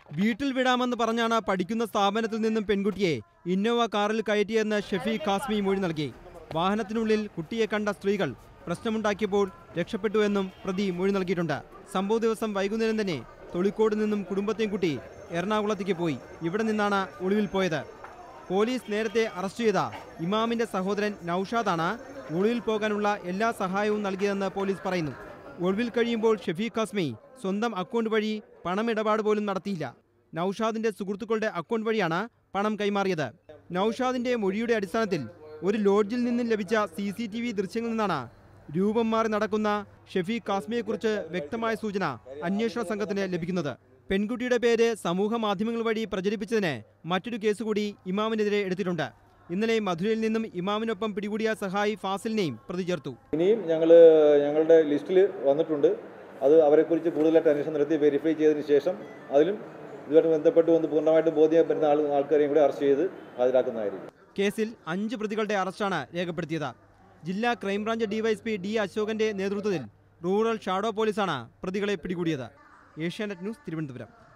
വീട്ടിൽ വിടാമെന്ന് പറഞ്ഞാണ് പഠിക്കുന്ന സ്ഥാപനത്തിൽ നിന്നും പെൺകുട്ടിയെ ഇന്നോവ കാറിൽ കയറ്റിയെന്ന് ഷെഫീഖ് കാസ്മി മൊഴി നൽകി വാഹനത്തിനുള്ളിൽ കുട്ടിയെ കണ്ട സ്ത്രീകൾ പ്രശ്നമുണ്ടാക്കിയപ്പോൾ രക്ഷപ്പെട്ടുവെന്നും പ്രതി മൊഴി നൽകിയിട്ടുണ്ട് സംഭവ ദിവസം വൈകുന്നേരം തന്നെ തൊളിക്കോട് നിന്നും കുടുംബത്തെയും കൂട്ടി എറണാകുളത്തേക്ക് പോയി ഇവിടെ നിന്നാണ് ഒളിവിൽ പോയത് പോലീസ് നേരത്തെ അറസ്റ്റ് ചെയ്ത ഇമാമിന്റെ സഹോദരൻ നൌഷാദാണ് ഒളിവിൽ പോകാനുള്ള എല്ലാ സഹായവും നൽകിയതെന്ന് പോലീസ് പറയുന്നു ഒളിവിൽ കഴിയുമ്പോൾ ഷെഫീഖ് കാസ്മി സ്വന്തം അക്കൗണ്ട് വഴി പണമിടപാട് പോലും നടത്തിയില്ല നൌഷാദിന്റെ സുഹൃത്തുക്കളുടെ അക്കൗണ്ട് വഴിയാണ് പണം കൈമാറിയത് നൌഷാദിന്റെ മൊഴിയുടെ അടിസ്ഥാനത്തിൽ ഒരു ലോഡ്ജിൽ നിന്നും ലഭിച്ച സി സി ടി വി ദൃശ്യങ്ങളിൽ നിന്നാണ് രൂപം മാറി നടക്കുന്ന ഷെഫീഖ് കാസ്മിയെക്കുറിച്ച് വ്യക്തമായ സൂചന അന്വേഷണ സംഘത്തിന് ലഭിക്കുന്നത് പെൺകുട്ടിയുടെ പേര് സമൂഹ മാധ്യമങ്ങൾ വഴി പ്രചരിപ്പിച്ചതിന് മറ്റൊരു കേസ് കൂടി ഇമാമിനെതിരെ എടുത്തിട്ടുണ്ട് ഇന്നലെ മധുരയിൽ നിന്നും ഇമാമിനൊപ്പം പിടികൂടിയ സഹായി ഫാസിലിനെയും പ്രതി ചേർത്തു ഇനിയും ഞങ്ങൾ ഞങ്ങളുടെ ലിസ്റ്റിൽ വന്നിട്ടുണ്ട് അത് അവരെക്കുറിച്ച് കൂടുതലായിട്ട് അന്വേഷണം നടത്തി വെരിഫൈ ചെയ്തതിന് ശേഷം അതിലും ഇതുമായിട്ട് ബന്ധപ്പെട്ട് വന്ന് പൂർണ്ണമായിട്ടും ബോധ്യം വരുന്ന ആൾ ആൾക്കാരെയും കൂടെ അറസ്റ്റ് ചെയ്ത് ഹാജരാക്കുന്നതായിരിക്കും കേസിൽ അഞ്ച് പ്രതികളുടെ അറസ്റ്റാണ് രേഖപ്പെടുത്തിയത് ജില്ലാ ക്രൈംബ്രാഞ്ച് ഡിവൈഎസ്പി ഡി അശോകന്റെ നേതൃത്വത്തിൽ റൂറൽ ഷാഡോ പോലീസാണ് പ്രതികളെ പിടികൂടിയത് ഏഷ്യാനെറ്റ് ന്യൂസ് തിരുവനന്തപുരം